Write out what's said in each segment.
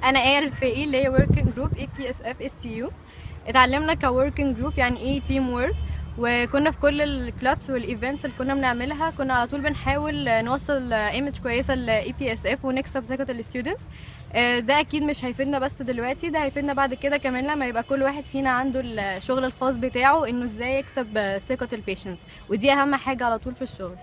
انا ايه الفقي اللي هي working group اي بي اس اف اس سي يو اتعلمنا كوركينج جروب يعني ايه تيم وورك وكنا في كل الكلابس والايفنتس اللي كنا بنعملها كنا على طول بنحاول نوصل ايمج كويسه لاي بي اس اف ونكسب ثقه الستودنتس ده اكيد مش هيفيدنا بس دلوقتي ده هيفيدنا بعد كده كمان لما يبقى كل واحد فينا عنده الشغل الخاص بتاعه انه ازاي يكسب ثقه البيشنتس ودي اهم حاجه على طول في الشغل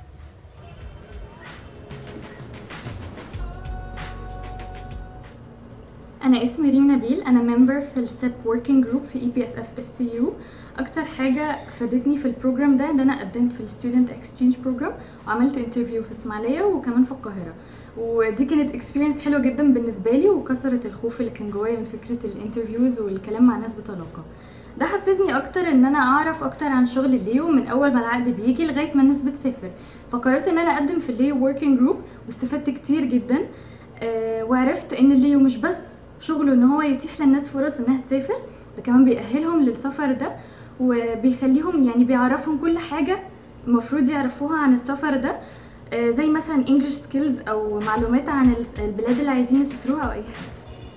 انا اسمي ريم نبيل انا ممبر في السيب وركينج جروب في اي بي اس اف اس سي يو اكتر حاجه فادتني في البروجرام ده ان انا قدمت في الستودنت اكسشينج بروجرام وعملت انترفيو في اسماعيليه وكمان في القاهره ودي كانت اكسبيرينس حلوه جدا بالنسبه لي وكسرت الخوف اللي كان جوايا من فكره الانترفيوز والكلام مع ناس بطلاقه ده حفزني اكتر ان انا اعرف اكتر عن شغل الليو من اول ما العقد بيجي لغايه ما الناس بتسافر فقررت ان انا اقدم في الليو وركينج جروب واستفدت كتير جدا آه وعرفت ان الليو مش بس شغله ان هو يتيح للناس فرص انها تسافر ده كمان بيأهلهم للسفر ده وبيخليهم يعني بيعرفهم كل حاجة المفروض يعرفوها عن السفر ده آه زي مثلا انجلش سكيلز او معلومات عن البلاد اللي عايزين يسافروها او اي حاجة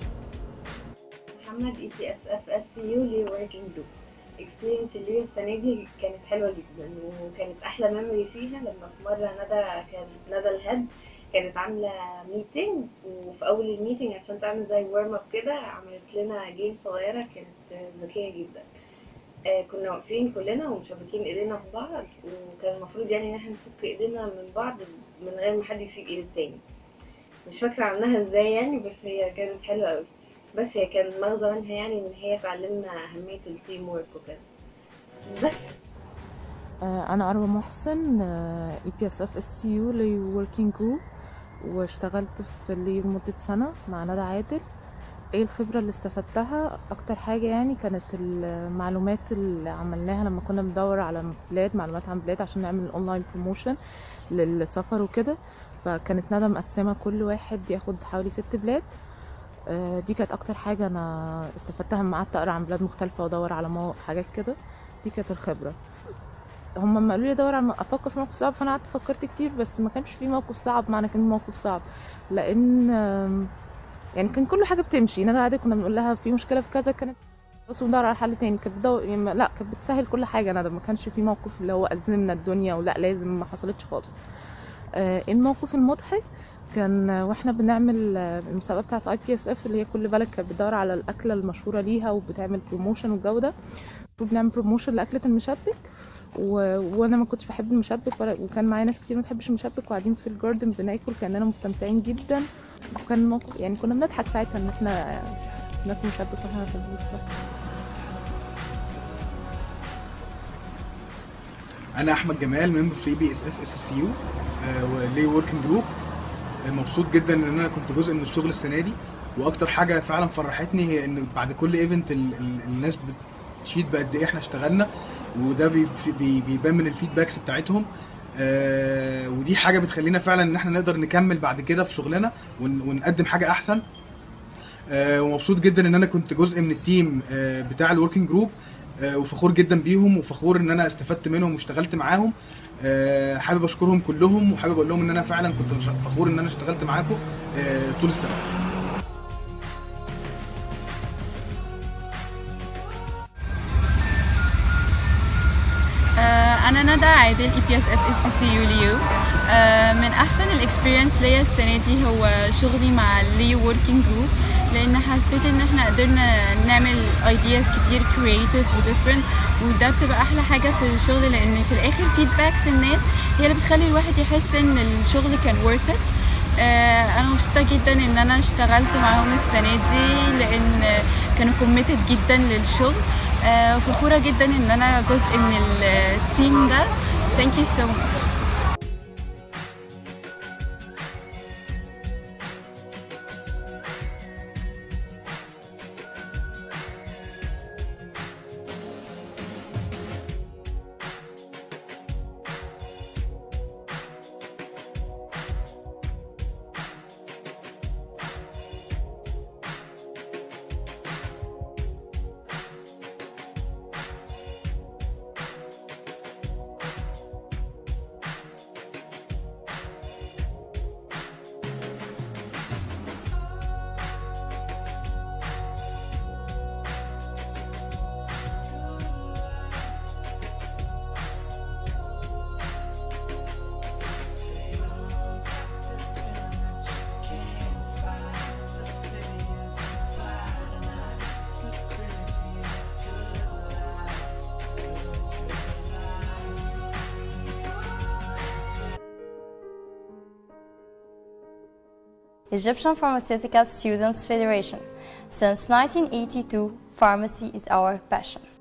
محمد اي تي اس اف اس سي يو لي وركينج جروب اكسبيرينس اللي السنه دي كانت حلوه جدا وكانت احلى ميموري فيها لما في مره ندى كان ندى الهيد كانت عامله ميتنج وفي اول الميتنج عشان تعمل زي ورم اب كده عملت لنا جيم صغيره كانت ذكيه جدا آه كنا واقفين كلنا ومشبكين ايدينا في بعض وكان المفروض يعني ان احنا نفك ايدينا من بعض من غير ما حد يسيب ايد التاني مش فاكره عملناها ازاي يعني بس هي كانت حلوه قوي بس هي كان المغزى منها يعني ان هي تعلمنا اهميه التيم ورك وكده بس انا اروى محسن اي بي اس اف اس سي يو لي وركينج جروب واشتغلت في اللي لمدة سنة مع ندى عادل ايه الخبرة اللي استفدتها اكتر حاجة يعني كانت المعلومات اللي عملناها لما كنا بندور على بلاد معلومات عن بلاد عشان نعمل اونلاين بروموشن للسفر وكده فكانت ندى مقسمة كل واحد ياخد حوالي ست بلاد دي كانت اكتر حاجة انا استفدتها لما قعدت اقرا عن بلاد مختلفة وادور على مواقع حاجات كده دي كانت الخبرة هم لما قالوا لي ادور على افكر في موقف صعب فانا قعدت فكرت كتير بس ما كانش في موقف صعب معنى كان موقف صعب لان يعني كان كل حاجه بتمشي ندى عادي كنا بنقول لها في مشكله في كذا كانت بس بندور على حل تاني كانت بتدور يعني لا كانت بتسهل كل حاجه ندى ما كانش في موقف اللي هو ازمنا الدنيا ولا لازم ما حصلتش خالص آه الموقف المضحك كان واحنا بنعمل المسابقه بتاعه اي بي اس اف اللي هي كل بلد كانت بتدور على الاكله المشهوره ليها وبتعمل بروموشن والجوده بنعمل بروموشن لاكله المشبك و... وانا ما كنتش بحب المشبك ولا... وكان معايا ناس كتير ما تحبش المشبك وقاعدين في الجاردن بناكل كاننا مستمتعين جدا وكان موقف يعني كنا بنضحك ساعتها ان احنا ناكل مشبك واحنا ما بنحبوش بس انا احمد جمال ممبر في اي بي اس اف اس سي يو ولي وركينج جروب مبسوط جدا ان انا كنت جزء من الشغل السنه دي واكتر حاجه فعلا فرحتني هي ان بعد كل ايفنت الناس بتشيد بقد ايه احنا اشتغلنا وده بي بي بيبان من الفيدباكس بتاعتهم آه ودي حاجه بتخلينا فعلا ان احنا نقدر نكمل بعد كده في شغلنا ون ونقدم حاجه احسن آه ومبسوط جدا ان انا كنت جزء من التيم آه بتاع الوركينج جروب آه وفخور جدا بيهم وفخور ان انا استفدت منهم واشتغلت معاهم آه حابب اشكرهم كلهم وحابب اقول لهم ان انا فعلا كنت فخور ان انا اشتغلت معاكم آه طول السنه انا ندى عادل اي بي اس اف اس سي يو ليو من احسن الاكسبيرينس ليا السنه دي هو شغلي مع ليو وركينج جروب لان حسيت ان احنا قدرنا نعمل ايدياز كتير كرييتيف وديفرنت وده بتبقى احلى حاجه في الشغل لان في الاخر فيدباكس الناس هي اللي بتخلي الواحد يحس ان الشغل كان worth it انا مبسوطه جدا ان انا اشتغلت معاهم السنه دي لان كانوا كوميتد جدا للشغل فخوره جدا ان انا جزء من التيم ده thank you so much Egyptian Pharmaceutical Students Federation. Since 1982, pharmacy is our passion.